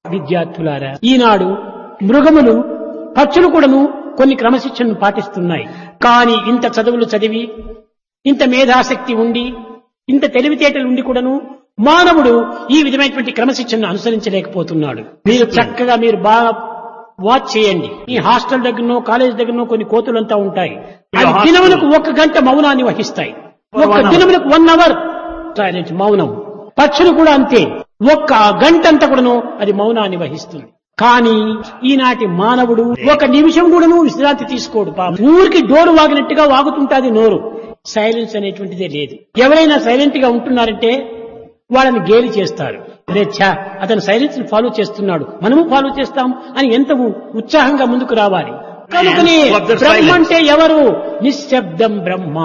విద్యార్థులారా ఈనాడు మృగములు పక్షులు కూడాను కొన్ని క్రమశిక్షణను పాటిస్తున్నాయి కానీ ఇంత చదువులు చదివి ఇంత మేధాశక్తి ఉండి ఇంత తెలివితేటలు ఉండి కూడాను మానవుడు ఈ విధమైనటువంటి క్రమశిక్షణను అనుసరించలేకపోతున్నాడు మీరు చక్కగా మీరు బాగా వాచ్ చేయండి ఈ హాస్టల్ దగ్గరనో కాలేజ్ దగ్గరనో కొన్ని కోతులంతా ఉంటాయి అవి hostel- దినములకు ఒక గంట మౌనాన్ని వహిస్తాయి For ఒక్క one hour. దినములకు వన్ అవర్ సైలెంట్ మౌనం పక్షులు కూడా అంతే ఒక్క గంట అంతా కూడాను అది మౌనాన్ని వహిస్తుంది కానీ ఈనాటి మానవుడు ఒక నిమిషం కూడాను విశ్రాంతి తీసుకోడు పాపం. ఊరికి డోరు వాగినట్టుగా వాగుతుంటాది నోరు సైలెన్స్ అనేటువంటిదే లేదు ఎవరైనా సైలెంట్ గా ఉంటున్నారంటే వాళ్ళని గేలి చేస్తారు అరే ఛా అతను సైలెన్స్ ఫాలో చేస్తున్నాడు మనము ఫాలో చేస్తాం అని ఎంత ఉ- ఉత్సాహంగా ముందుకు రావాలి కనుకనే Man, what the Brahma silence? అంటే ఎవరు నిశ్శబ్దం Brahma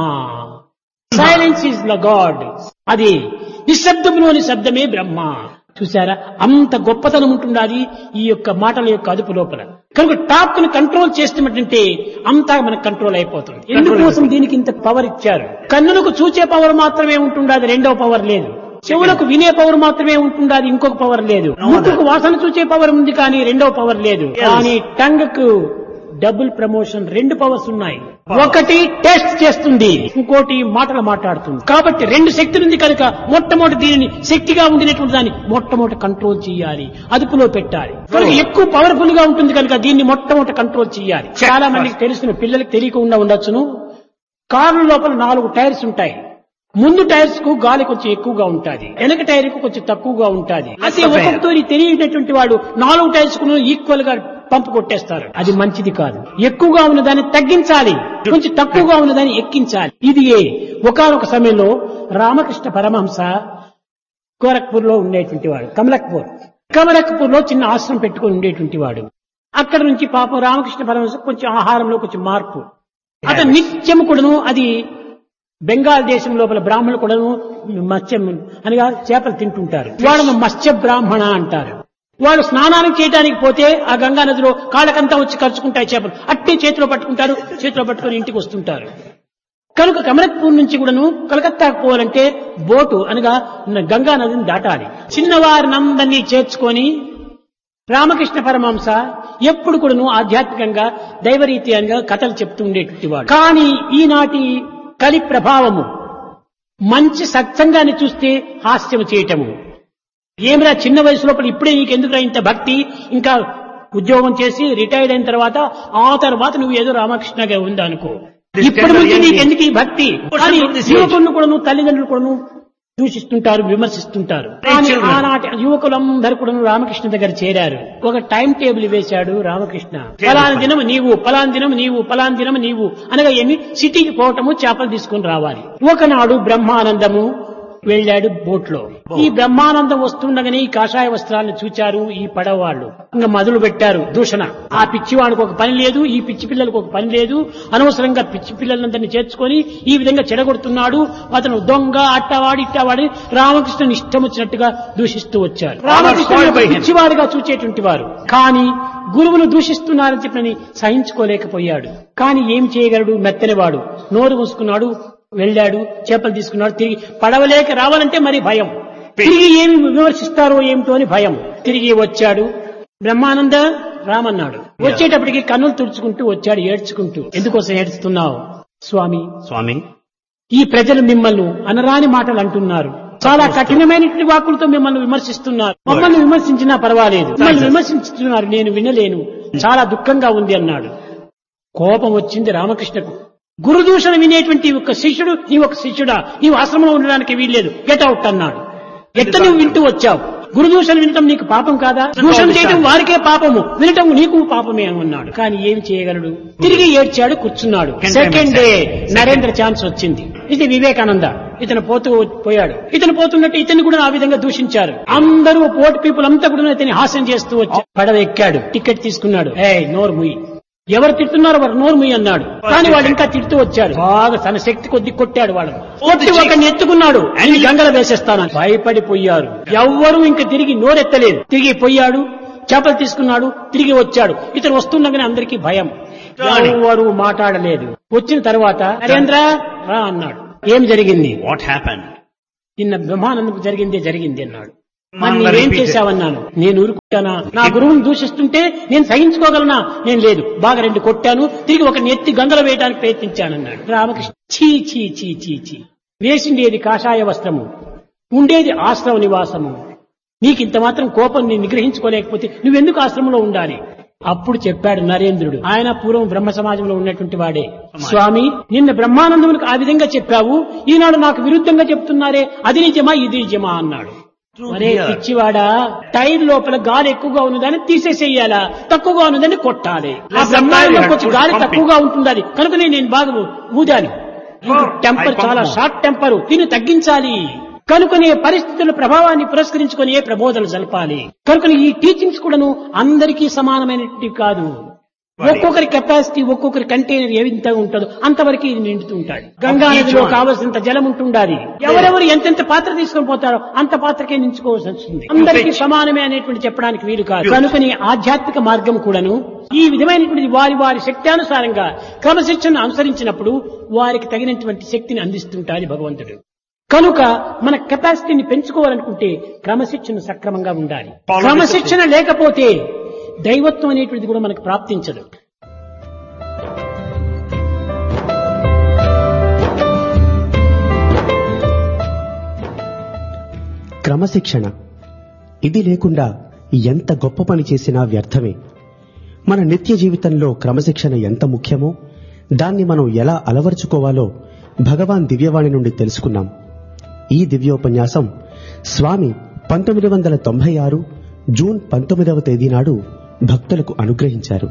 silence is the God అది నిశ్శబ్దంలోని శబ్దమే బ్రహ్మ చూసారా అంత గొప్పతనం ఉంటుండాలి ఈ యొక్క మాటల యొక్క అదుపు లోపల కనుక టాప్ ని కంట్రోల్ చేస్తున్నట్టంటే అంతా మనకు కంట్రోల్ అయిపోతుంది ఎందుకోసం దీనికి ఇంత పవర్ ఇచ్చారు కన్నులకు చూచే పవర్ మాత్రమే ఉంటుండాది రెండవ పవర్ లేదు చెవులకు వినే పవర్ మాత్రమే ఉంటుండాది ఇంకొక పవర్ లేదు ముక్కుకు వాసన చూచే పవర్ ఉంది కానీ రెండవ పవర్ లేదు Yes. కానీ టంగ్ కు డబుల్ ప్రమోషన్ రెండు పవర్స్ ఉన్నాయి ఒకటి టెస్ట్ చేస్తుంది ఇంకోటి మాటలు మాట్లాడుతుంది కాబట్టి రెండు శక్తులు ఉంది కనుక మొట్టమొదటి దీనిని శక్తిగా ఉండినటువంటి దాన్ని మొట్టమొదటి కంట్రోల్ చేయాలి అదుపులో పెట్టాలి కనుక ఎక్కువ పవర్ఫుల్ గా ఉంటుంది కనుక దీన్ని మొట్టమొదటి కంట్రోల్ చేయాలి చాలా మందికి తెలుసును పిల్లలకి తెలియకుండా ఉండొచ్చును కారు లోపల నాలుగు టైర్స్ ఉంటాయి ముందు టైర్స్ కు గాలి కొంచెం ఎక్కువగా ఉంటుంది వెనక టైర్ కు కొంచెం తక్కువగా ఉంటుంది అదే Yes, sir. ఒక్కొక్కతో తెలియనటువంటి వాడు నాలుగు టైర్స్ కు ఈక్వల్ గా పంపు కొట్టేస్తారు అది మంచిది కాదు ఎక్కువగా ఉన్న దాన్ని తగ్గించాలి కొంచెం తక్కువగా ఉన్న దాన్ని ఎక్కించాలి ఇది ఒకనొక సమయంలో రామకృష్ణ పరమహంస గోరఖ్పూర్ లో ఉండేటువంటి వాడు కమలక్పూర్ కమలక్పూర్ లో చిన్న ఆశ్రమం పెట్టుకుని ఉండేటువంటి వాడు అక్కడ నుంచి పాపం రామకృష్ణ పరమహంస కొంచెం ఆహారంలో కొంచెం మార్పు అతను నిత్యం కూడాను అది బెంగాల్ దేశం లోపల బ్రాహ్మణులు కూడాను మత్స్యం అనగా చేపలు తింటుంటారు వాళ్ళను మత్స్య బ్రాహ్మణ అంటారు వాళ్ళు స్నానానికి చేయడానికి పోతే ఆ గంగా నదిలో కాళ్ళకంతా వచ్చి ఖర్చుకుంటాయి చేపలు అట్టే చేతిలో పట్టుకుంటారు చేతిలో పట్టుకొని ఇంటికి వస్తుంటారు కనుక కమలక్పూర్ నుంచి కూడాను కలకత్తాకు పోవాలంటే బోటు అనగా గంగా నదిని దాటాలి చిన్నవారినందరినీ చేర్చుకొని రామకృష్ణ పరమహంస ఎప్పుడు కూడాను ఆధ్యాత్మికంగా దైవరీత్యంగా కథలు చెప్తూ ఉండేటువంటి వాడు కానీ ఈనాటి కలి ప్రభావము మంచి సత్సంగాన్ని చూస్తే హాస్యం చేయటము ఏమిరా చిన్న వయసు లోపల ఇప్పుడే నీకు ఎందుకురా ఇంత భక్తి ఇంకా ఉద్యోగం చేసి రిటైర్డ్ అయిన తర్వాత ఆ తర్వాత నువ్వు ఏదో రామకృష్ణగా ఉందా అనుకో This ఇప్పటి tender నుంచి young నీకు age. ఎందుకు ఈ భక్తి What's అని from this age? యువకులను కూడాను తల్లిదండ్రులు కూడాను దూషిస్తుంటారు విమర్శిస్తుంటారు కానీ children. ఆనాటి యువకులందరూ కూడా రామకృష్ణ దగ్గర చేరారు ఒక టైం టేబుల్ వేశాడు రామకృష్ణ ఫలాని దినం నీవు ఫలాని దినం నీవు ఫలాని దినం నీవు అనగా ఏమి సిటీకి పోవటము చేపలు తీసుకొని రావాలి ఒకనాడు బ్రహ్మానందము వెళ్ళాడు బోట్ లో ఈ బ్రహ్మానందం వస్తుండగానే ఈ కాషాయ వస్త్రాలను చూచారు ఈ పడవ వాళ్ళు ఇంకా మొదలు పెట్టారు దూషణ ఆ పిచ్చివాడికి ఒక పని లేదు ఈ పిచ్చి పిల్లలకు ఒక పని లేదు అనవసరంగా పిచ్చి పిల్లలందరినీ చేర్చుకొని ఈ విధంగా చెడగొడుతున్నాడు అతను దొంగ అట్టవాడి ఇట్టవాడి రామకృష్ణుని ఇష్టం వచ్చినట్టుగా దూషిస్తూ వచ్చారు రామకృష్ణుడు ఒక పిచ్చివాడిగా చూచేటువంటి వారు కానీ గురువును దూషిస్తున్నారని చెప్పని సహించుకోలేకపోయాడు కానీ ఏం చేయగలడు మెత్తనివాడు నోరు మూసుకున్నాడు వెళ్ళాడు చేపలు తీసుకున్నాడు తిరిగి పడవలేక రావాలంటే మరి భయం తిరిగి ఏమి విమర్శిస్తారో ఏమిటో అని భయం తిరిగి వచ్చాడు బ్రహ్మానంద రామన్నాడు వచ్చేటప్పటికి కన్నులు తుడుచుకుంటూ వచ్చాడు ఏడ్చుకుంటూ ఎందుకోసం ఏడుస్తున్నావు స్వామి Swami, ఈ ప్రజలు మిమ్మల్ని అనరాని మాటలు అంటున్నారు చాలా కఠినమైనటువంటి వాక్కులతో మిమ్మల్ని విమర్శిస్తున్నారు మమ్మల్ని విమర్శించినా పర్వాలేదు మిమ్మల్ని విమర్శించుతున్నారు నేను వినలేను చాలా దుఃఖంగా ఉంది అన్నాడు కోపం వచ్చింది రామకృష్ణకు గురుదూషణ వినేటువంటి ఒక శిష్యుడు నీ ఒక శిష్యుడా నీవు ఆశ్రమంలో ఉండడానికి వీల్లేదు గెట్ అవుట్ అన్నాడు ఎట్ట నువ్వు వింటూ వచ్చావు గురుదూషణ వినటం నీకు పాపం కాదా దూషణ చేయడం వారికే పాపము వినటం నీకు పాపమే అని అన్నాడు కానీ ఏమి చేయగలడు తిరిగి ఏడ్చాడు కూర్చున్నాడు Can second day time, sir. Narendra chance వచ్చింది ఇది వివేకానంద ఇతను పోతూ పోయాడు ఇతను పోతున్నట్టు ఇతన్ని కూడా ఆ విధంగా దూషించారు అందరూ పోర్ట్ పీపుల్ అంతా కూడా ఇతని హాస్యం చేస్తూ వచ్చి పడవ ఎక్కాడు టికెట్ తీసుకున్నాడు ఏ నోరు ముయ్యి ఎవరు తిడుతున్నారో వారు నోరు ముయ్యి అన్నాడు కానీ వాడు ఇంకా తిడుతూ వచ్చాడు బాగా తన శక్తి కొద్ది కొట్టాడు వాళ్ళని కొట్టి ఒకరిని ఎత్తుకున్నాడు అని గంగల వేసేస్తాను భయపడిపోయారు ఎవ్వరూ ఇంకా తిరిగి నోరెత్తలేదు తిరిగి పోయాడు చేపలు తీసుకున్నాడు తిరిగి వచ్చాడు ఇతను వస్తుండగానే అందరికీ భయం ఎవరు మాట్లాడలేదు వచ్చిన తర్వాత నరేంద్ర రా అన్నాడు ఏం జరిగింది what happened? నిన్న బ్రహ్మానందం జరిగిందే జరిగింది అన్నాడు మరి Manga నువ్వేం repeated. చేశావన్నాను నేను ఊరుకుంటానా నా గురువుని దూషిస్తుంటే నేను సహించుకోగలనా నేను లేదు బాగా రెండు కొట్టాను తిరిగి ఒక నెత్తి గంగలో వేయడానికి ప్రయత్నించానన్నాడు రామకృష్ణ చీ చీ చీ చీ చీ వేసిండేది కాషాయ వస్త్రము ఉండేది ఆశ్రమ నివాసము నీకు ఇంత మాత్రం కోపం నేను నిగ్రహించుకోలేకపోతే నువ్వెందుకు ఆశ్రమంలో ఉండాలి అప్పుడు చెప్పాడు నరేంద్రుడు ఆయన పూర్వం బ్రహ్మ సమాజంలో ఉన్నటువంటి వాడే స్వామి నిన్న బ్రహ్మానందములకు ఆ విధంగా చెప్పావు ఈనాడు నాకు విరుద్ధంగా చెప్తున్నారే అది నిజమా ఇది నిజమా అన్నాడు మరే పిచ్చివాడా టైర్ లోపల గాలి ఎక్కువగా ఉన్నదాన్ని తీసేసేయాలా తక్కువగా ఉన్నదాన్ని కొట్టాలి ఆ Less బ్రహ్మాండంలో tire, కొంచెం push గాలి pumping. తక్కువగా ఉంటుండాలి కనుకనే నేను బాగా ఊదాను టెంపర్ I pump చాలా more. షార్ట్ టెంపర్ దీన్ని తగ్గించాలి కనుకనే పరిస్థితుల ప్రభావాన్ని పురస్కరించుకొని ఏ ప్రబోధనలు జరపాలి కనుకనే ఈ టీచింగ్స్ కూడాను అందరికీ సమానమైనటువంటి కాదు ఒక్కొక్కరి కెపాసిటీ ఒక్కొక్కరి కంటైనర్ ఏ విధంగా ఉంటుందో అంతవరకు ఇది నిండుతూ ఉంటాడు గంగా నదిలో కావలసినంత జలం ఉంటుండాలి ఎవరెవరు ఎంతెంత పాత్ర తీసుకొని పోతారో అంత పాత్రకే నించుకోవాల్సి వస్తుంది అందరికీ సమానమే అనేటువంటి చెప్పడానికి వీలు కాదు కనుకని ఆధ్యాత్మిక మార్గం కూడాను ఈ విధమైనటువంటి వారి వారి శక్త్యానుసారంగా క్రమశిక్షణను అనుసరించినప్పుడు వారికి తగినటువంటి శక్తిని అందిస్తుంటాడు భగవంతుడు కనుక మన కెపాసిటీని పెంచుకోవాలనుకుంటే క్రమశిక్షణ సక్రమంగా ఉండాలి క్రమశిక్షణ లేకపోతే దైవత్వం అనేటువంటిది కూడా మనకు ప్రాప్తించదు క్రమశిక్షణ ఇది లేకుండా ఎంత గొప్ప పని చేసినా వ్యర్థమే మన నిత్య జీవితంలో క్రమశిక్షణ ఎంత ముఖ్యమో దాన్ని మనం ఎలా అలవర్చుకోవాలో భగవాన్ దివ్యవాణి నుండి తెలుసుకున్నాం ఈ దివ్యోపన్యాసం స్వామి పంతొమ్మిది వందల తొంభై ఆరు జూన్ పంతొమ్మిదవ తేదీ నాడు భక్తులకు అనుగ్రహించారు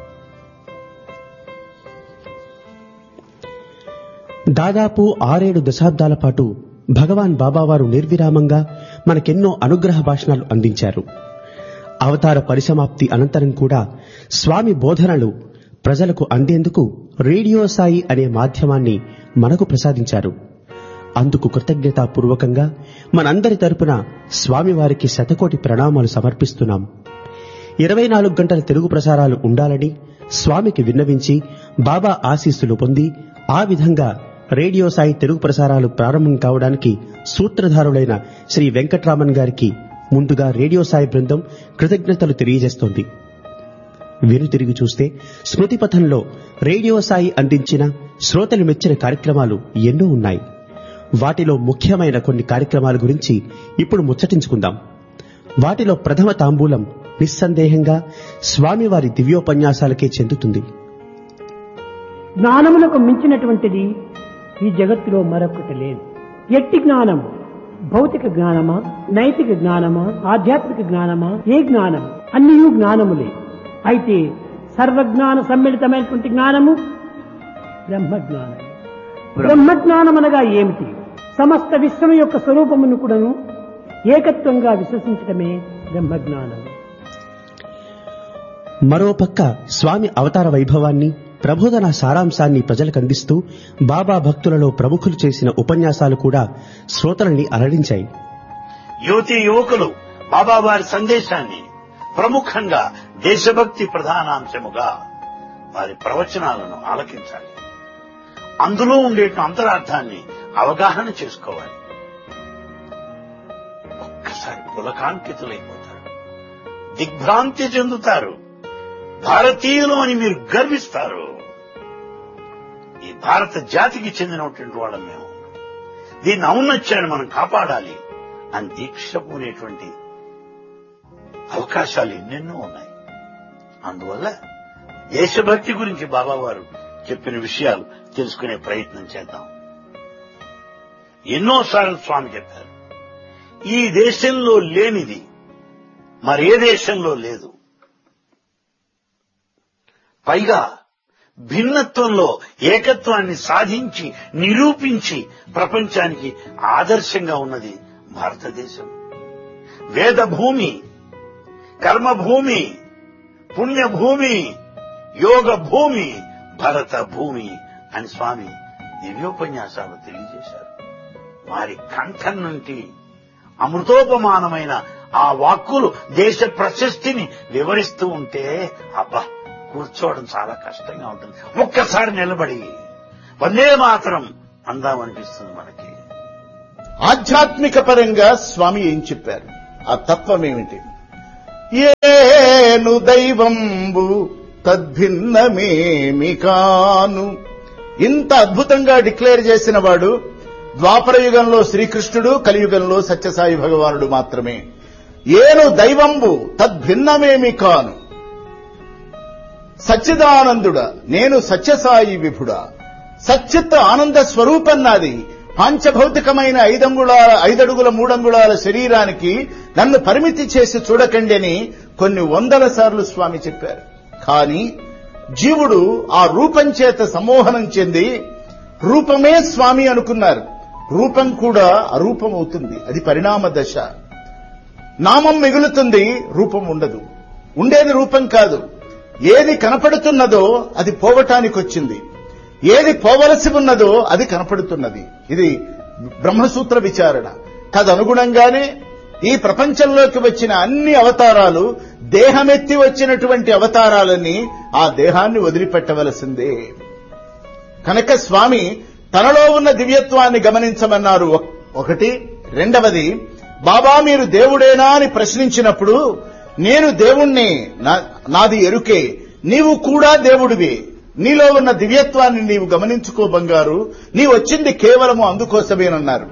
దాదాపు ఆరేడు దశాబ్దాల పాటు భగవాన్ బాబావారు నిర్విరామంగా మనకెన్నో అనుగ్రహ భాషణాలు అందించారు అవతార పరిసమాప్తి అనంతరం కూడా స్వామి బోధనలు ప్రజలకు అందేందుకు రేడియో సాయి అనే మాధ్యమాన్ని మనకు ప్రసాదించారు అందుకు కృతజ్ఞతాపూర్వకంగా మనందరి తరపున స్వామివారికి శతకోటి ప్రణామాలు సమర్పిస్తున్నాం ఇరవై నాలుగు గంటల తెలుగు ప్రసారాలు ఉండాలని స్వామికి విన్నవించి బాబా ఆశీస్సులు పొంది ఆ విధంగా రేడియో సాయి తెలుగు ప్రసారాలు ప్రారంభం కావడానికి సూత్రధారులైన శ్రీ వెంకట్రామన్ గారికి ముందుగా రేడియో సాయి బృందం కృతజ్ఞతలు తెలియజేస్తోంది వెను తిరిగి చూస్తే స్మృతి పథంలో రేడియో సాయి అందించిన శ్రోతలు మెచ్చిన కార్యక్రమాలు ఎన్నో ఉన్నాయి వాటిలో ముఖ్యమైన కొన్ని కార్యక్రమాల గురించి ఇప్పుడు ముచ్చటించుకుందాం వాటిలో ప్రథమ తాంబూలం నిస్సందేహంగా స్వామివారి దివ్యోపన్యాసాలకే చెందుతుంది జ్ఞానములకు మించినటువంటిది ఈ జగత్తులో మరొకటి లేదు ఎట్టి జ్ఞానం భౌతిక జ్ఞానమా నైతిక జ్ఞానమా ఆధ్యాత్మిక జ్ఞానమా ఏ జ్ఞానం అన్నీ జ్ఞానములే అయితే సర్వజ్ఞాన సమ్మిళితమైనటువంటి జ్ఞానము బ్రహ్మజ్ఞానం బ్రహ్మజ్ఞానం అనగా ఏమిటి సమస్త విశ్వం యొక్క స్వరూపమును కూడాను ఏకత్వంగా విశ్వసించడమే బ్రహ్మజ్ఞానం మరోపక్క స్వామి అవతార వైభవాన్ని ప్రబోధన సారాంశాన్ని ప్రజలకు అందిస్తూ బాబా భక్తులలో ప్రముఖులు చేసిన ఉపన్యాసాలు కూడా శ్రోతలని అలరించాయి యువతి యువకులు బాబా వారి సందేశాన్ని ప్రముఖంగా దేశభక్తి ప్రధానాంశముగా వారి ప్రవచనాలను ఆలకించాలి అందులో ఉండే అంతరార్థాన్ని అవగాహన చేసుకోవాలి ఒక్కసారి పులకాంకితులైపోతారు దిగ్భ్రాంతి చెందుతారు భారతీయులు అని మీరు గర్విస్తారు ఈ భారత జాతికి చెందినటువంటి వాళ్ళం మేము దీన్ని ఔన్నత్యాన్ని మనం కాపాడాలి అని దీక్ష పూనేటువంటి అవకాశాలు ఎన్నెన్నో ఉన్నాయి అందువల్ల దేశభక్తి గురించి బాబా వారు చెప్పిన విషయాలు తెలుసుకునే ప్రయత్నం చేద్దాం ఎన్నోసార్లు స్వామి చెప్పారు ఈ దేశంలో లేనిది మరే దేశంలో లేదు పైగా భిన్నత్వంలో ఏకత్వాన్ని సాధించి నిరూపించి ప్రపంచానికి ఆదర్శంగా ఉన్నది భారతదేశం వేద భూమి కర్మభూమి పుణ్యభూమి యోగ భూమి భరత భూమి అని స్వామి దివ్యోపన్యాసాలు తెలియజేశారు వారి కంఠం నుండి అమృతోపమానమైన ఆ వాక్కులు దేశ ప్రశస్తిని వివరిస్తూ ఉంటే అబ్బా కూర్చోవడం చాలా కష్టంగా ఉంటుంది ఒక్కసారి నిలబడి వందే మాత్రం అందామనిపిస్తుంది మనకి ఆధ్యాత్మిక పరంగా స్వామి ఏం చెప్పారు ఆ తత్వం ఏమిటి ఏను దైవంబు తద్భిన్నమేమి కాను ఇంత అద్భుతంగా డిక్లేర్ చేసిన వాడు ద్వాపర యుగంలో శ్రీకృష్ణుడు కలియుగంలో సత్యసాయి భగవానుడు మాత్రమే ఏను దైవంబు తద్భిన్నమేమి కాను సచ్చిదానందుడా నేను సత్యసాయి విభుడా సచ్చిత్ ఆనంద స్వరూపం నాది పాంచభౌతికమైన ఐదంగుళాల ఐదడుగుల మూడంగుళాల శరీరానికి నన్ను పరిమితి చేసి చూడకండి అని కొన్ని వందల సార్లు స్వామి చెప్పారు కానీ జీవుడు ఆ రూపం చేత సమ్మోహనం చెంది రూపమే స్వామి అనుకున్నారు రూపం కూడా అరూపం అవుతుంది అది పరిణామ దశ నామం మిగులుతుంది రూపం ఉండదు ఉండేది రూపం కాదు ఏది కనపడుతున్నదో అది పోవటానికి వచ్చింది ఏది పోవలసి ఉన్నదో అది కనపడుతున్నది ఇది బ్రహ్మసూత్ర విచారణ తదనుగుణంగానే ఈ ప్రపంచంలోకి వచ్చిన అన్ని అవతారాలు దేహమెత్తి వచ్చినటువంటి అవతారాలని ఆ దేహాన్ని వదిలిపెట్టవలసిందే కనుక స్వామి తనలో ఉన్న దివ్యత్వాన్ని గమనించమన్నారు ఒక- ఒకటి రెండవది బాబా మీరు దేవుడేనా అని ప్రశ్నించినప్పుడు నేను దేవుణ్ణి నా- నాది ఎరుకే నీవు కూడా దేవుడివి నీలో ఉన్న దివ్యత్వాన్ని నీవు గమనించుకో బంగారు నీ వచ్చింది కేవలము అందుకోసమేనన్నారు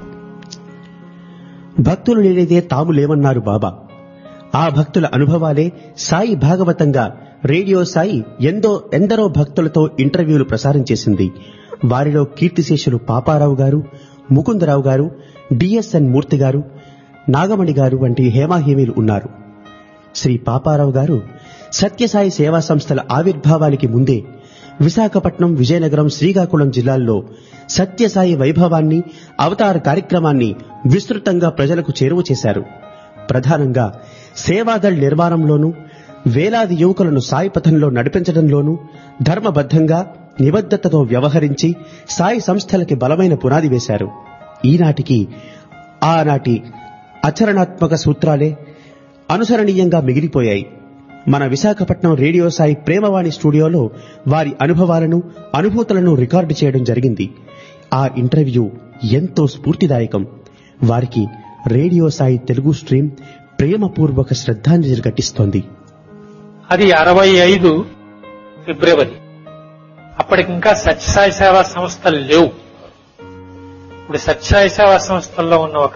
భక్తులు లేనిదే తాము లేవన్నారు బాబా ఆ భక్తుల అనుభవాలే సాయి భాగవతంగా రేడియో సాయి ఎందో ఎందరో భక్తులతో ఇంటర్వ్యూలు ప్రసారం చేసింది వారిలో కీర్తిశేషులు పాపారావు గారు ముకుందరావు గారు డిఎస్ఎన్ మూర్తి గారు నాగమణి గారు వంటి హేమాహేమీలు ఉన్నారు శ్రీ పాపారావు గారు సత్యసాయి సేవా సంస్థల ఆవిర్భావానికి ముందే విశాఖపట్నం విజయనగరం శ్రీకాకుళం జిల్లాల్లో సత్యసాయి వైభవాన్ని అవతార కార్యక్రమాన్ని విస్తృతంగా ప్రజలకు చేరువ చేశారు ప్రధానంగా సేవాదళ్ నిర్మాణంలోనూ వేలాది యువకులను సాయి పథంలో నడిపించడంలోనూ ధర్మబద్ధంగా నిబద్ధతతో వ్యవహరించి సాయి సంస్థలకి బలమైన పునాది వేశారు ఈనాటికి ఆనాటి ఆచరణాత్మక సూత్రాలే అనుసరణీయంగా మిగిలిపోయాయి మన విశాఖపట్నం రేడియో సాయి ప్రేమవాణి స్టూడియోలో వారి అనుభవాలను అనుభూతులను రికార్డు చేయడం జరిగింది ఆ ఇంటర్వ్యూ ఎంతో స్ఫూర్తిదాయకం వారికి రేడియో సాయి తెలుగు స్ట్రీమ్ ప్రేమపూర్వక శ్రద్ధాంజలి ఘటిస్తోంది అది అరవై ఐదు ఫిబ్రవరి అప్పటికింకా సత్యసాయి సేవా సంస్థలు లేవు ఇప్పుడు సత్యసాయి సేవా సంస్థల్లో ఉన్న ఒక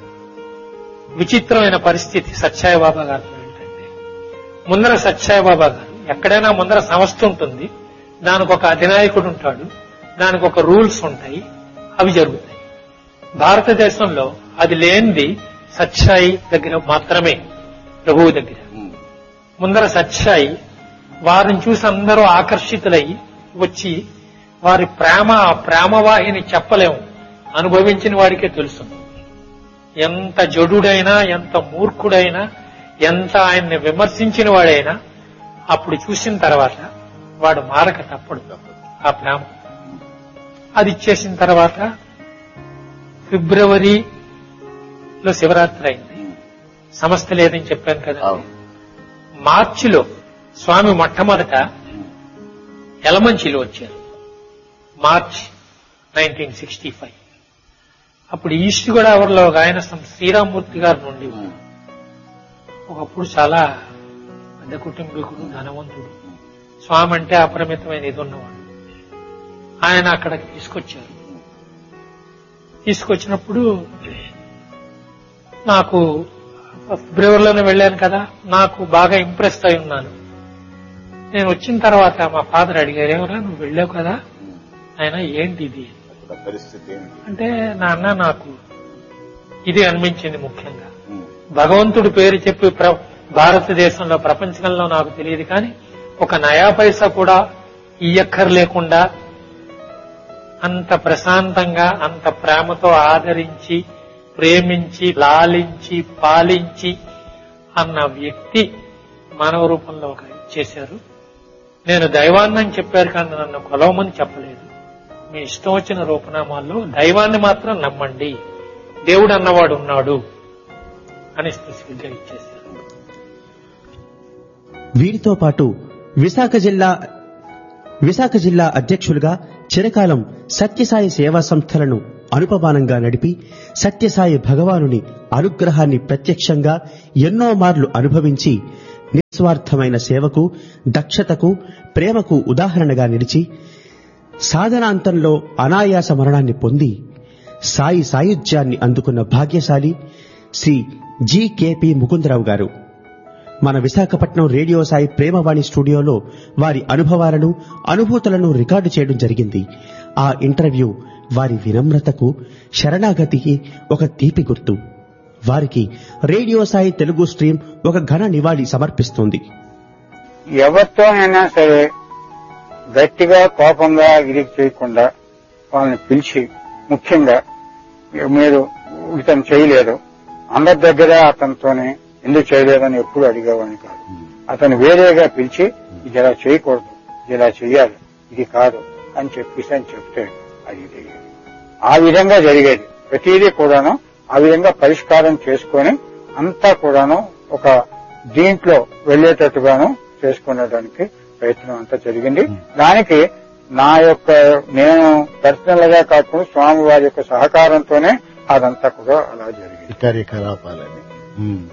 విచిత్రమైన పరిస్థితి సత్యాయి బాబా గారు ఏంటంటే ముందర సత్యాయి బాబా గారు ఎక్కడైనా ముందర సంస్థ ఉంటుంది దానికి ఒక అధినాయకుడు ఉంటాడు దానికి ఒక రూల్స్ ఉంటాయి అవి జరుగుతాయి భారతదేశంలో అది లేనిది సత్యాయి దగ్గర మాత్రమే ప్రభువు దగ్గర ముందర సత్యాయి వారిని చూసి అందరూ ఆకర్షితులై వచ్చి వారి ప్రేమ ఆ ప్రేమవాహిని చెప్పలేము అనుభవించిన వాడికే తెలుసు ఎంత జడుడైనా ఎంత మూర్ఖుడైనా ఎంత ఆయన్ని విమర్శించిన వాడైనా అప్పుడు చూసిన తర్వాత వాడు మారక తప్పడు ఆ ప్రేమ అది ఇచ్చేసిన తర్వాత ఫిబ్రవరిలో శివరాత్రి అయింది సమస్త లేదని చెప్పాను కదా అవును. మార్చిలో స్వామి మొట్టమొదట ఎలమంచిలో వచ్చారు మార్చ్ నైన్టీన్ సిక్స్టీ ఫైవ్ అప్పుడు ఈస్ట్ గోదావరిలో ఒక ఆయన సం- శ్రీరామ్మూర్తి గారి నుండి ఒకప్పుడు చాలా పెద్ద కుటుంబీకుడు ధనవంతుడు స్వామి అంటే అపరిమితమైన ఇది ఉన్నవాడు ఆయన అక్కడికి తీసుకొచ్చారు తీసుకొచ్చినప్పుడు నాకు ఫిబ్రవరిలోనే వెళ్ళాను కదా నాకు బాగా ఇంప్రెస్ అయి ఉన్నాను నేను వచ్చిన తర్వాత మా ఫాదర్ అడిగారు ఏమరా నువ్వు వెళ్ళావు కదా ఆయన ఏంటి ఇది అక్కడ పరిస్థితి ఏమిటి అంటే నాన్న నాకు ఇది అనిపించింది ముఖ్యంగా ఉమ్. భగవంతుడి పేరు చెప్పి ప్ర- భారతదేశంలో ప్రపంచంలో నాకు తెలియదు కానీ ఒక నయా పైసా కూడా ఇయ్యక్కర్ లేకుండా అంత ప్రశాంతంగా అంత ప్రేమతో ఆదరించి ప్రేమించి లాలించి పాలించి అన్న వ్యక్తి మానవ రూపంలో ఒక చేశారు నేను దైవాన్ని అని చెప్పారు కానీ నన్ను కొలవమని చెప్పలేదు మీ ఇష్టం వచ్చిన రూపనామాల్లో దైవాన్ని మాత్రం నమ్మండి దేవుడు అన్నవాడు ఉన్నాడు అని స్పెసిఫిక్ గా ఇచ్చేశారు వీరితో పాటు విశాఖ జిల్లా విశాఖ జిల్లా అధ్యక్షులుగా చిరకాలం సత్యసాయి సేవా సంస్థలను అనుపమానంగా నడిపి సత్యసాయి భగవానుని అనుగ్రహాన్ని ప్రత్యక్షంగా ఎన్నో మార్లు అనుభవించి నిస్వార్థమైన సేవకు దక్షతకు ప్రేమకు ఉదాహరణగా నిలిచి సాధనాంతంలో అనాయాస మరణాన్ని పొంది సాయి సాయుధ్యాన్ని అందుకున్న భాగ్యశాలి శ్రీ జికేపి ముకుందరావు గారు మన విశాఖపట్నం రేడియో సాయి ప్రేమవాణి స్టూడియోలో వారి అనుభవాలను అనుభూతులను రికార్డు చేయడం జరిగింది ఆ ఇంటర్వ్యూ వారి వినమ్రతకు శరణాగతికి ఒక తీపి గుర్తు వారికి రేడియో సాయి తెలుగు స్ట్రీమ్ ఒక ఘన నివాళి సమర్పిస్తోంది ఎవరితోనైనా సరే గట్టిగా కోపంగా ఇది చేయకుండా వాళ్ళని పిలిచి ముఖ్యంగా మీరు ఇతను చేయలేదు అందరి దగ్గర అతనితోనే ఎందుకు చేయలేదని ఎప్పుడు అడిగేవాడిని కాదు అతను వేరేగా పిలిచి ఇది ఇలా చేయకూడదు ఇది ఇలా చేయాలి ఇది కాదు అని చెప్పేసి అని చెప్తే అది ఇది. ఆ విధంగా జరిగేది ప్రతిదీ కూడాను ఆ విధంగా పరిష్కారం చేసుకొని అంతా కూడాను ఒక దీంట్లో వెళ్లేటట్టుగాను చేసుకునేదానికి ప్రయత్నం అంతా జరిగింది దానికి నా యొక్క నేను పర్సనల్ గా కాకుండా స్వామి వారి యొక్క సహకారంతోనే అదంతా కూడా అలా జరిగింది ఈ కార్యకలాపాలని ఉమ్.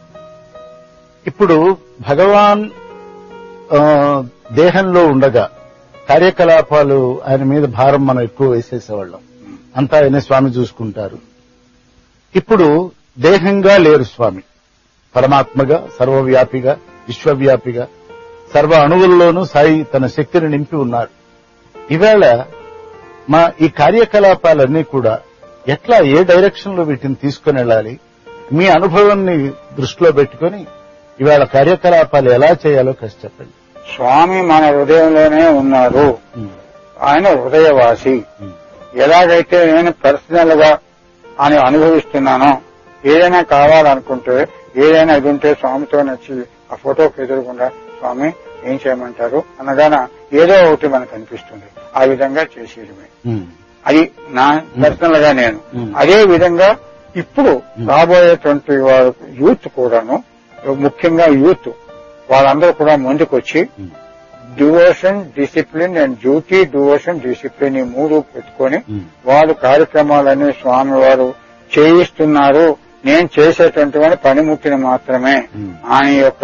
ఇప్పుడు భగవాన్ ఆ, దేహంలో ఉండగా కార్యకలాపాలు ఆయన మీద భారం మనం ఎక్కువ వేసేసేవాళ్ళం అంతా ఆయన స్వామి చూసుకుంటారు ఇప్పుడు దేహంగా లేరు స్వామి పరమాత్మగా సర్వవ్యాపిగా విశ్వవ్యాపిగా సర్వ అణువుల్లోనూ సాయి తన శక్తిని నింపి ఉన్నారు ఈవేళ మా ఈ కార్యకలాపాలన్నీ కూడా ఎట్లా ఏ డైరెక్షన్ లో వీటిని తీసుకుని వెళ్ళాలి మీ అనుభవాన్ని దృష్టిలో పెట్టుకొని ఇవాళ కార్యకలాపాలు ఎలా చేయాలో కాస్త చెప్పండి స్వామి మన హృదయంలోనే ఉన్నారు ఆయన హృదయవాసి ఎలాగైతే నేను పర్సనల్ గా ఆయన అనుభవిస్తున్నానో ఏదైనా కావాలనుకుంటే ఏదైనా ఇది ఉంటే స్వామితో నచ్చి ఆ ఫోటోకి ఎదురకుండా స్వామి ఏం చేయమంటారు అనగాన ఏదో ఒకటి మనకు అనిపిస్తుంది ఆ విధంగా చేసేయడమే అది నా పర్సనల్ గా నేను Hmm. అదే విధంగా ఇప్పుడు రాబోయేటువంటి వారు యూత్ కూడాను ముఖ్యంగా యూత్ వాళ్ళందరూ కూడా ముందుకొచ్చి Hmm. Devotion discipline and duty devotion discipline ఈ మూడు పెట్టుకొని Hmm. వారు కార్యక్రమాలన్నీ స్వామి వారు చేయిస్తున్నారు నేను చేసేటువంటి వాడి పనిముట్టిని మాత్రమే Hmm. ఆయన యొక్క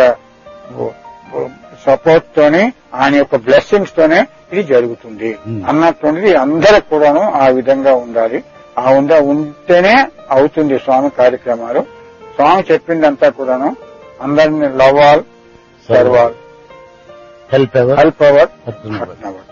సపోర్ట్ తోనే ఆయన యొక్క బ్లెస్సింగ్స్ తోనే ఇది జరుగుతుంది Hmm. అన్నటువంటిది అందరూ కూడాను ఆ విధంగా ఉండాలి ఆ ఉంద ఉంటేనే అవుతుంది స్వామి కార్యక్రమాలు స్వామి చెప్పిందంతా కూడాను అందరిని love all serve all help ever help ever Hurt ever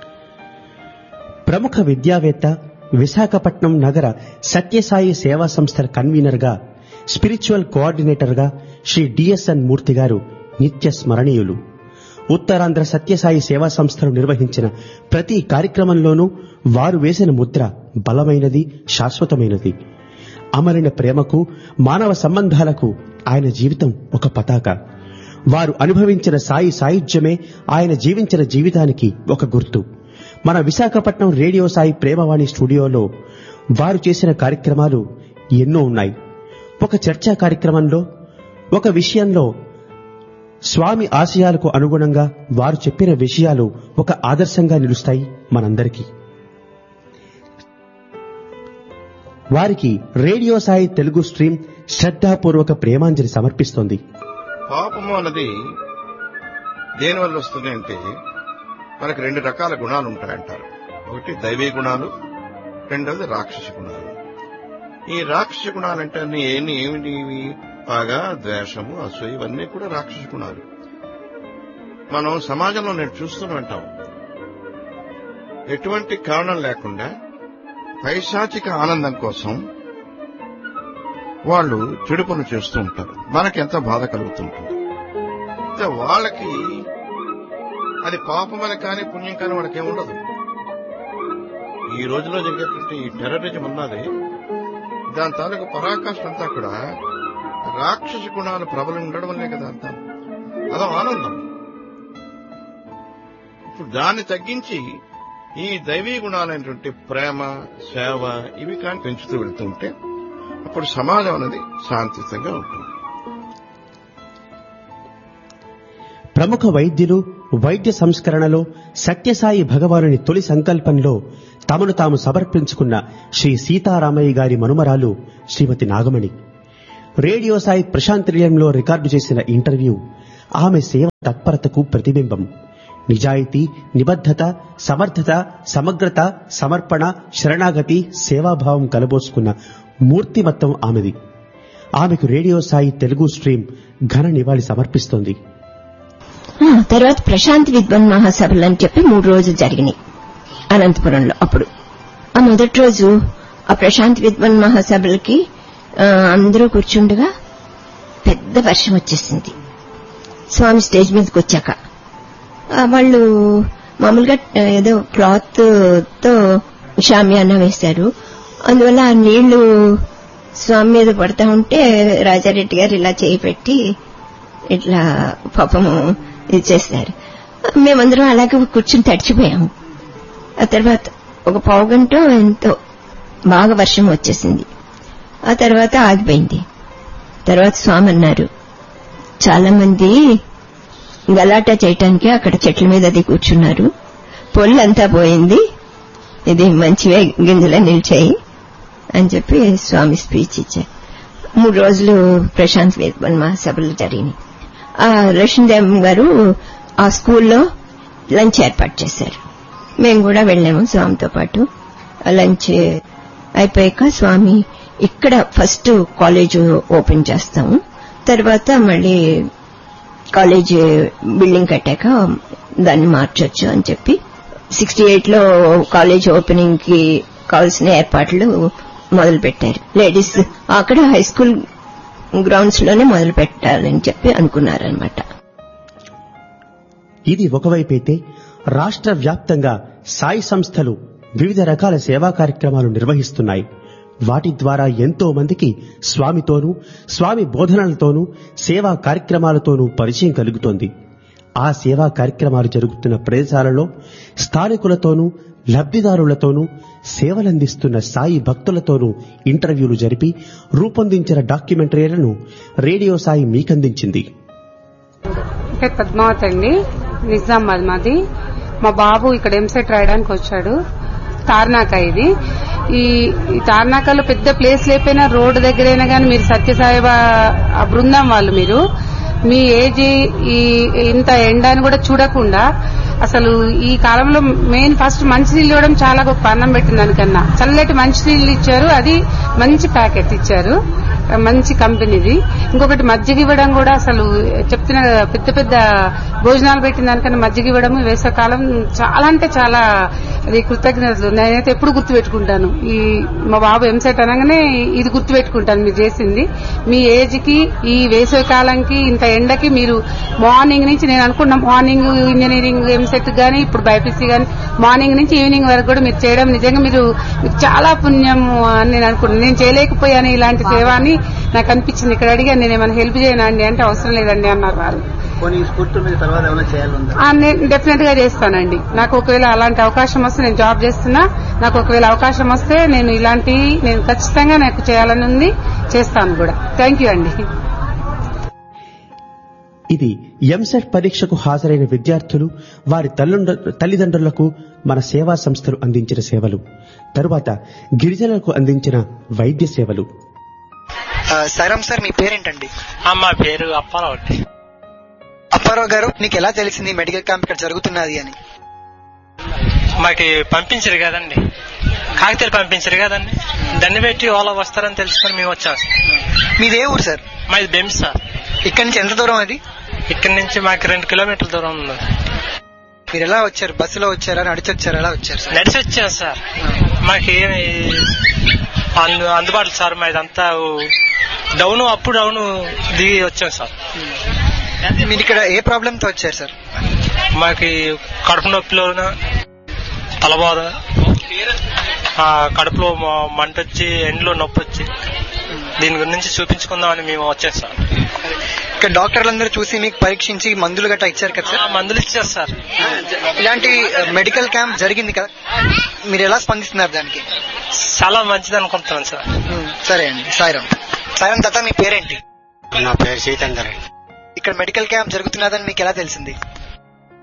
ప్రముఖ విద్యావేత్త విశాఖపట్నం నగర సత్యసాయి సేవా సంస్థల కన్వీనర్ గా స్పిరిచువల్ కోఆర్డినేటర్ గా శ్రీ డిఎస్ఎన్ మూర్తి గారు నిత్య స్మరణీయులు ఉత్తరాంధ్ర సత్యసాయి సేవా సంస్థలు నిర్వహించిన ప్రతి కార్యక్రమంలోనూ వారు వేసిన ముద్ర బలమైనది శాశ్వతమైనది అమరిన ప్రేమకు మానవ సంబంధాలకు ఆయన జీవితం ఒక పతాక వారు అనుభవించిన సాయి సాయుధ్యమే ఆయన జీవించిన జీవితానికి ఒక గుర్తు మన విశాఖపట్నం రేడియో సాయి ప్రేమవాణి స్టూడియోలో వారు చేసిన కార్యక్రమాలు ఎన్నో ఉన్నాయి ఒక చర్చా కార్యక్రమంలో ఒక విషయంలో స్వామి ఆశయాలకు అనుగుణంగా వారు చెప్పిన విషయాలు ఒక ఆదర్శంగా నిలుస్తాయి మనందరికీ వారికి రేడియో సాయి తెలుగు స్ట్రీమ్ శ్రద్ధాపూర్వక ప్రేమాంజలి సమర్పిస్తోంది పాపము అన్నది దేనివల్ల వస్తుంది అంటే మనకు రెండు రకాల గుణాలు ఉంటాయంటారు ఒకటి దైవీ గుణాలు రెండవది రాక్షస గుణాలు ఈ రాక్షస గుణాలంటే అన్ని ఏమి ఏమిటి ఇవి? పగ ద్వేషము అసూయ ఇవన్నీ కూడా రాక్షస గుణాలు మనం సమాజంలో నేను చూస్తూనే ఉంటాం ఎటువంటి కారణం లేకుండా పైశాచిక ఆనందం కోసం వాళ్ళు చెడు పనులు చేస్తూ ఉంటారు మనకి ఎంత బాధ కలుగుతుంటుంది అయితే వాళ్ళకి అది పాపమని కానీ పుణ్యం కానీ వాళ్ళకి ఏముండదు ఈ రోజులో జరిగేటువంటి ఈ టెర్రరిజం ఉన్నది దాని తాలూకు పరాకాష్ఠ అంతా కూడా రాక్షస గుణాలు ప్రబలం ఉండడం వల్లే కదా అంతా అదో ఆనందం ఇప్పుడు దాన్ని తగ్గించి ఈ దైవీ గుణాలైనటువంటి ప్రేమ సేవ ఇవి కానీ పెంచుతూ వెళ్తుంటే అప్పుడు సమాజం అనేది శాంతియుతంగా ఉంటుంది ప్రముఖ వైద్యులు వైద్య సంస్కరణలో సత్యసాయి భగవానుని తొలి సంకల్పంలో తమను తాము సమర్పించుకున్న శ్రీ సీతారామయ్య గారి మనుమరాలు శ్రీమతి నాగమణి రేడియో సాయి ప్రశాంత్ నిలయంలో రికార్డు చేసిన ఇంటర్వ్యూ ఆమె సేవ తత్పరతకు ప్రతిబింబం నిజాయితీ నిబద్ధత సమర్థత సమగ్రత సమర్పణ శరణాగతి సేవాభావం కలబోసుకున్న మూర్తిమత్తం ఆమెది ఆమెకు రేడియో సాయి తెలుగు స్ట్రీమ్ ఘన నివాళి సమర్పిస్తోంది ఆ, తర్వాత ప్రశాంత్ విద్వన్ మహాసభలు అని చెప్పి మూడు రోజులు జరిగినాయి అనంతపురంలో అప్పుడు ఆ మొదటి రోజు ఆ ప్రశాంత్ విద్వన్ మహాసభలకి ఆ, అందరూ కూర్చుండగా పెద్ద వర్షం వచ్చేసింది స్వామి స్టేజ్ మీదకి వచ్చాక ఆ, వాళ్ళు మామూలుగా ఆ, ఏదో క్లాత్ తో షామియానా వేశారు అందువల్ల ఆ నీళ్లు స్వామి మీద పడతా ఉంటే రాజారెడ్డి గారు ఇలా చేయి పెట్టి ఇట్లా పాపము ఇది చేశారు మేమందరం అలాగే కూర్చుని తడిచిపోయాము ఆ తర్వాత ఒక పావు గంట ఎంతో బాగా వర్షం వచ్చేసింది ఆ తర్వాత ఆగిపోయింది తర్వాత స్వామి అన్నారు చాలా మంది గలాటా చేయటానికి అక్కడ చెట్ల మీద అది కూర్చున్నారు పొల్లంతా పోయింది ఇది మంచివే గింజలే నిలిచాయి అని చెప్పి స్వామి స్పీచ్ ఇచ్చారు మూడు రోజులు ప్రశాంత్ వేద్వన్ మహాసభలు జరిగినాయి ఆ లక్ష్మీదేవం గారు ఆ స్కూల్లో లంచ్ ఏర్పాటు చేశారు మేము కూడా వెళ్ళాము స్వామితో పాటు ఆ లంచ్ అయిపోయాక స్వామి ఇక్కడ ఫస్ట్ కాలేజ్ ఓపెన్ చేస్తాము తర్వాత మళ్ళీ కాలేజ్ బిల్డింగ్ కట్టాక దాన్ని మార్చొచ్చు అని చెప్పి సిక్స్టీ ఎయిట్ లో కాలేజ్ ఓపెనింగ్ కి కావాల్సిన ఏర్పాట్లు మొదలు పెట్టారు లేడీస్ అక్కడ హై స్కూల్ గ్రౌండ్స్ లోనే మొదలు పెట్టాలని చెప్పి అనుకున్నారనమాట ఇది ఒకవైపైతే రాష్ట్ర వ్యాప్తంగా సాయి సంస్థలు వివిధ రకాల సేవా కార్యక్రమాలు నిర్వహిస్తున్నాయి వాటి ద్వారా ఎంతో మందికి స్వామితోనూ స్వామి బోధనలతోనూ సేవా కార్యక్రమాలతోనూ పరిచయం కలుగుతోంది ఆ సేవా కార్యక్రమాలు జరుగుతున్న ప్రదేశాలలో స్థానికులతోనూ లబ్ధిదారులతోనూ సేవలందిస్తున్న సాయి భక్తులతోనూ ఇంటర్వ్యూలు జరిపి రూపొందించిన డాక్యుమెంటరీలను రేడియో సాయి మీకందించింది పేరు పద్మావతి అండి నిజామాబాద్ మాది మా బాబు ఇక్కడ ఎంసెట్ రాయడానికి వచ్చాడు తార్నాక ఇది ఈ ఈ తార్నాకలో పెద్ద ప్లేస్ లేకపోయినా రోడ్డు దగ్గరైనా కానీ మీరు సత్యసాయిబా ఆ బృందం వాళ్ళు మీరు మీ ఏజ్ ఈ ఇంత ఎండ అని కూడా చూడకుండా అసలు ఈ కాలంలో మెయిన్ ఫస్ట్ మంచినీళ్ళు ఇవ్వడం చాలా గొప్ప అన్నం పెట్టిన దానికన్నా చల్లటి మంచినీళ్ళు ఇచ్చారు అది మంచి ప్యాకెట్ ఇచ్చారు మంచి కంపెనీది ఇంకొకటి మజ్జిగ ఇవ్వడం కూడా అసలు చెప్తున్న కదా, పెద్ద పెద్ద భోజనాలు పెట్టిన దానికన్నా మజ్జిగ ఇవ్వడం వేసవకాలం చాలా అంటే చాలా అది కృతజ్ఞతలు నేనైతే ఎప్పుడు గుర్తు పెట్టుకుంటాను ఈ మా బాబు ఎంసెట్ అనగానే ఇది గుర్తు పెట్టుకుంటాను మీరు చేసింది మీ ఏజ్ కి ఈ వేసవి కాలంకి ఇంత ఎండకి మీరు మార్నింగ్ నుంచి నేను అనుకున్న మార్నింగ్ ఇంజనీరింగ్ ఎంసెట్ గానీ ఇప్పుడు బైపీసీ గానీ మార్నింగ్ నుంచి ఈవినింగ్ వరకు కూడా మీరు చేయడం నిజంగా మీరు మీకు చాలా పుణ్యం అని నేను అనుకున్నాను నేను చేయలేకపోయాను ఇలాంటి సేవ అని నాకు అనిపించింది ఇక్కడ అడిగాను నేను ఏమైనా హెల్ప్ చేయనా అండి అంటే అవసరం లేదండి అన్నారు వారు పోనీ ఈ స్ఫూర్తి మీద తర్వాత ఏమైనా చేయాలందా ఆ, నేను డెఫినెట్ గా చేస్తానండి నాకు ఒకవేళ అలాంటి అవకాశం వస్తే నేను జాబ్ చేస్తున్నా నాకు ఒకవేళ అవకాశం వస్తే నేను ఇలాంటి నేను ఖచ్చితంగా నాకు చేయాలని ఉంది చేస్తాను కూడా థ్యాంక్ యూ అండి ఇది ఎంసెట్ పరీక్షకు హాజరైన విద్యార్థులు వారి తల్లుండ- తల్లిదండ్రులకు మన సేవా సంస్థలు అందించిన సేవలు తరువాత గిరిజనులకు అందించిన వైద్య సేవలు సైరామ్ సార్ మీ పేరేంటండి మా పేరు అప్పారావు అండి అప్పారావు గారు మీకు ఎలా తెలిసింది మెడికల్ క్యాంప్ ఇక్కడ జరుగుతున్నది అని మాకి పంపించరు కదండి కాగితాలు పంపించరు కదండి దాన్ని పెట్టి వాళ్ళ వస్తారని తెలుసుకొని మేము వచ్చాం సార్. మీది ఏ ఊరు సార్ మాది బెంస్ సార్ ఇక్కడ నుంచి ఎంత దూరం అది ఇక్కడి నుంచి మాకు రెండు కిలోమీటర్ల దూరం ఉంది మీరు ఎలా వచ్చారు బస్సులో వచ్చారా నడిచి వచ్చారా ఎలా వచ్చారు సార్ నడిచి వచ్చాం సార్ మాకేమి అందు అందుబాటులో సార్ మా ఇదంతా డౌన్ అప్ డౌన్ దిగి వచ్చాం సార్ మీరు ఇక్కడ ఏ ప్రాబ్లమ్ తో వచ్చారు సార్ మాకి కడుపు నొప్పిలోన తలబాధ ఆ, కడుపులో మ- మంట వచ్చి ఎండ్లో నొప్పి వచ్చి దీని గురించి చూపించుకుందామని మేము వచ్చాం సార్ ఇక్కడ డాక్టర్లందరూ చూసి మీకు పరీక్షించి మందులు గట్టా ఇచ్చారు కదా ఆ, సార్ మందులు ఇచ్చారు సార్ ఇలాంటి మెడికల్ క్యాంప్ జరిగింది కదా మీరు ఎలా స్పందిస్తున్నారు దానికి చాలా మంచిది అనుకుంటున్నాను సార్ ఉమ్, సరే అండి సాయిరామ్ సాయిరామ్ తాత మీ పేరేంటి నా పేరు సీతందర్ అండి ఇక్కడ మెడికల్ క్యాంప్ జరుగుతున్నదని మీకు ఎలా తెలిసింది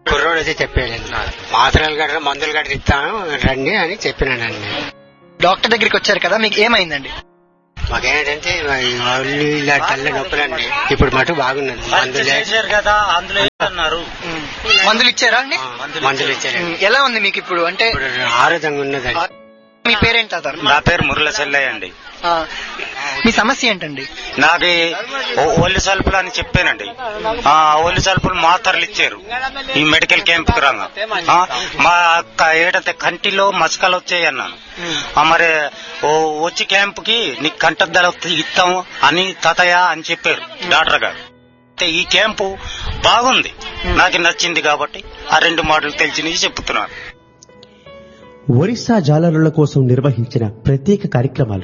కుర్రోడు అయితే చెప్పాడు మాత్రలు గట్రా మందులు గట్రా ఇస్తాను రండి అని చెప్పినానండి డాక్టర్ దగ్గరికి వచ్చారు కదా మీకు ఏమైందండి మాకేంటంటే వాళ్ళు ఇలా తల్ల నొప్పులండి ఇప్పుడు మటు బాగున్నది మందులు చేశారు కదా అందులో అన్నారు మందులు ఇచ్చారా అండి మందులు ఇచ్చారండి ఎలా ఉంది మీకు ఇప్పుడు అంటే ఆరోగ్యంగా ఉన్నదండి మీ పేరేంటి తాత నా పేరు మురళ సెల్లయ్య అండి ఆ, మీ సమస్య ఏంటండి నాకు ఈ ఒ- ఒళ్ళు సల్పులు అని చెప్పానండి ఆ ఒళ్ళు సల్పులు మాత్రలు ఇచ్చారు ఈ మెడికల్ క్యాంప్ కు రాగా ఆ, మా అక్క ఏడంటే కంటిలో మసకలు వచ్చాయి అన్నాను ఆ, మరి ఓ వచ్చి క్యాంప్ కి నీకు కంటద్దల ఇస్తాము అని తాతయ్య అని చెప్పారు డాక్టర్ గారు అయితే ఈ క్యాంపు బాగుంది నాకు నచ్చింది కాబట్టి ఆ రెండు మాటలు తెలిసినవి చెప్తున్నాను ఒరిస్సా జాలరుల కోసం నిర్వహించిన ప్రత్యేక కార్యక్రమాలు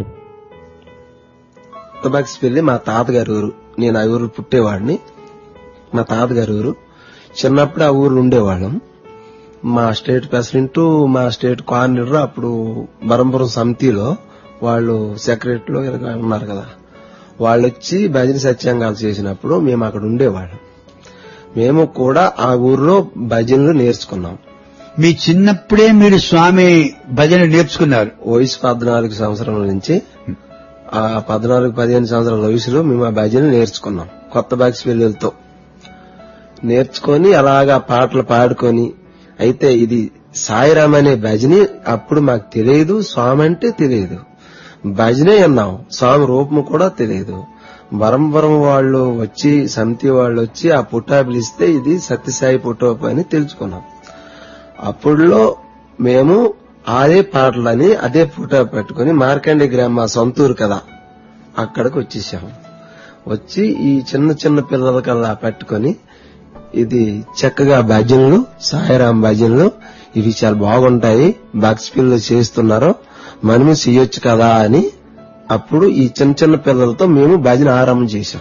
కొత్తబాక్స్ వెళ్ళి మా తాతగారి ఊరు నేను ఆ ఊరు పుట్టేవాడిని మా తాతగారి ఊరు చిన్నప్పుడు ఆ ఊరు ఉండేవాళ్ళం మా స్టేట్ ప్రెసిడెంట్ మా స్టేట్ కోఆర్డినేటర్ అప్పుడు బరంపురం సమితిలో వాళ్ళు సెక్రటరీలో ఇలా ఉన్నారు కదా వాళ్ళు వచ్చి భజన సత్యాంగాలు చేసినప్పుడు మేము అక్కడ ఉండేవాళ్ళం మేము కూడా ఆ ఊర్లో భజనలు నేర్చుకున్నాం మీ చిన్నప్పుడే మీరు స్వామి భజన నేర్చుకున్నారు వయసు పద్నాలుగు సంవత్సరాల నుంచి ఆ పద్నాలుగు పదిహేను సంవత్సరాల వయసులో మేము ఆ భజన నేర్చుకున్నాం కొత్త బాక్స్ పెళ్లితో నేర్చుకొని అలాగా పాటలు పాడుకొని అయితే ఇది సాయిరామ్ అనే భజని అప్పుడు మాకు తెలియదు స్వామి అంటే తెలియదు భజనే అన్నాం స్వామి రూపం కూడా తెలియదు బరంబరం వాళ్ళు వచ్చి సమితి వాళ్ళు వచ్చి ఆ పుట్టా పిలిస్తే ఇది సత్యసాయి పుట్టోపు అని తెలుసుకున్నాం అప్పుడులో మేము అదే పాటలని అదే ఫోటో పెట్టుకుని మార్కండి గ్రామ మా సొంతూరు కదా అక్కడికి వచ్చేసాం వచ్చి ఈ చిన్న చిన్న పిల్లలకల్లా పెట్టుకొని ఇది చక్కగా భజనలు సాయిరాం భజనలు ఇవి చాలా బాగుంటాయి బాక్స్ పిల్లలు చేస్తున్నారు మనము చేయొచ్చు కదా అని అప్పుడు ఈ చిన్న చిన్న పిల్లలతో మేము భజన ఆరంభం చేశాం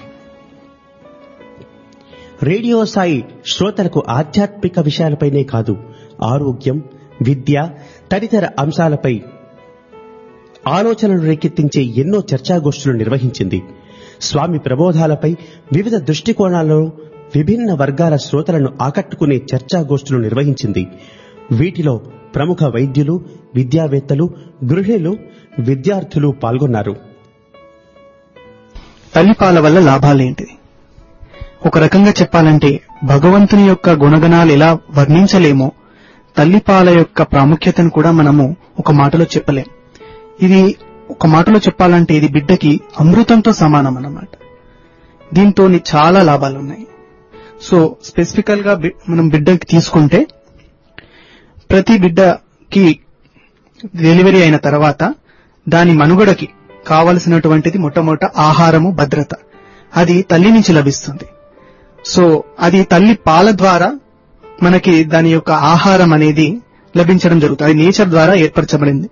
రేడియో సాయి శ్రోతలకు ఆధ్యాత్మిక విషయాలపైనే కాదు ఆరోగ్యం విద్య తదితర అంశాలపై ఆలోచనలు రేకెత్తించే ఎన్నో చర్చాగోష్ఠులు నిర్వహించింది స్వామి ప్రబోధాలపై వివిధ దృష్టికోణాల్లో విభిన్న వర్గాల శ్రోతలను ఆకట్టుకునే చర్చాగోష్ఠులు నిర్వహించింది వీటిలో ప్రముఖ వైద్యులు విద్యావేత్తలు గృహిణులు విద్యార్థులు పాల్గొన్నారు తల్లిపాల వల్ల లాభాలేంటి ఒక రకంగా చెప్పాలంటే భగవంతుని యొక్క గుణగణాలు ఎలా వర్ణించలేమో తల్లిపాల యొక్క ప్రాముఖ్యతను కూడా మనము ఒక మాటలో చెప్పలేం ఇది ఒక మాటలో చెప్పాలంటే ఇది బిడ్డకి అమృతంతో సమానం అన్నమాట దీంతో చాలా లాభాలు ఉన్నాయి సో స్పెసిఫికల్ గా బి- మనం బిడ్డకి తీసుకుంటే ప్రతి బిడ్డకి డెలివరీ అయిన తర్వాత దాని మనుగడకి కావలసినటువంటిది మొట్టమొదట ఆహారము భద్రత అది తల్లి నుంచి లభిస్తుంది సో అది తల్లి పాల ద్వారా మనకి దాని యొక్క ఆహారం అనేది లభించడం జరుగుతుంది అది నేచర్ ద్వారా ఏర్పరచబడింది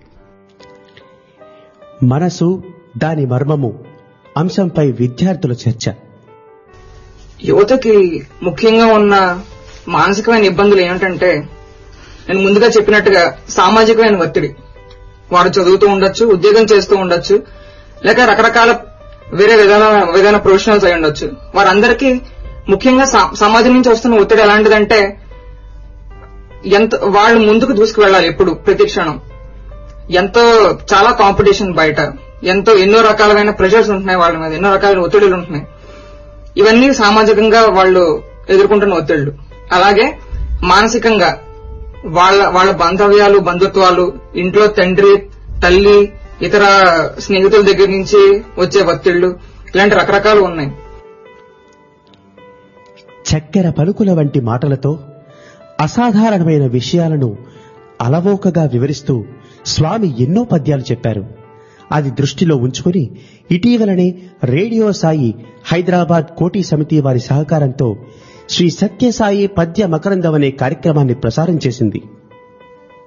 మనసు దాని మర్మము అంశంపై విద్యార్థుల చర్చ యువతకి ముఖ్యంగా ఉన్న మానసికమైన ఇబ్బందులు ఏమిటంటే నేను ముందుగా చెప్పినట్టుగా సామాజికమైన ఒత్తిడి వారు చదువుతూ ఉండొచ్చు ఉద్యోగం చేస్తూ ఉండొచ్చు లేక రకరకాల వేరే విధాన విధాన ప్రొఫెషనల్స్ అయి ఉండొచ్చు వారందరికీ ముఖ్యంగా సా- సమాజం నుంచి వస్తున్న ఒత్తిడి ఎలాంటిదంటే ఎంత వాళ్ళు ముందుకు దూసుకువెళ్ళాలి ఎప్పుడు ప్రతి క్షణం ఎంతో చాలా కాంపిటీషన్ బయట ఎంతో ఎన్నో రకాలైన ప్రెషర్స్ ఉంటున్నాయి వాళ్ళ మీద ఎన్నో రకాలైన ఒత్తిడులు ఉంటున్నాయి ఇవన్నీ సామాజికంగా వాళ్ళు ఎదుర్కొంటున్న ఒత్తిళ్లు అలాగే మానసికంగా వాళ్ళ వాళ్ళ బాంధవ్యాలు బంధుత్వాలు ఇంట్లో తండ్రి తల్లి ఇతర స్నేహితుల దగ్గర నుంచి వచ్చే ఒత్తిళ్లు ఇలాంటి రకరకాలు ఉన్నాయి చక్కెర పలుకుల వంటి మాటలతో అసాధారణమైన విషయాలను అలవోకగా వివరిస్తూ స్వామి ఎన్నో పద్యాలు చెప్పారు అది దృష్టిలో ఉంచుకుని ఇటీవలనే రేడియో సాయి హైదరాబాద్ కోటి సమితి వారి సహకారంతో శ్రీ సత్యసాయి పద్య మకరందం అనే కార్యక్రమాన్ని ప్రసారం చేసింది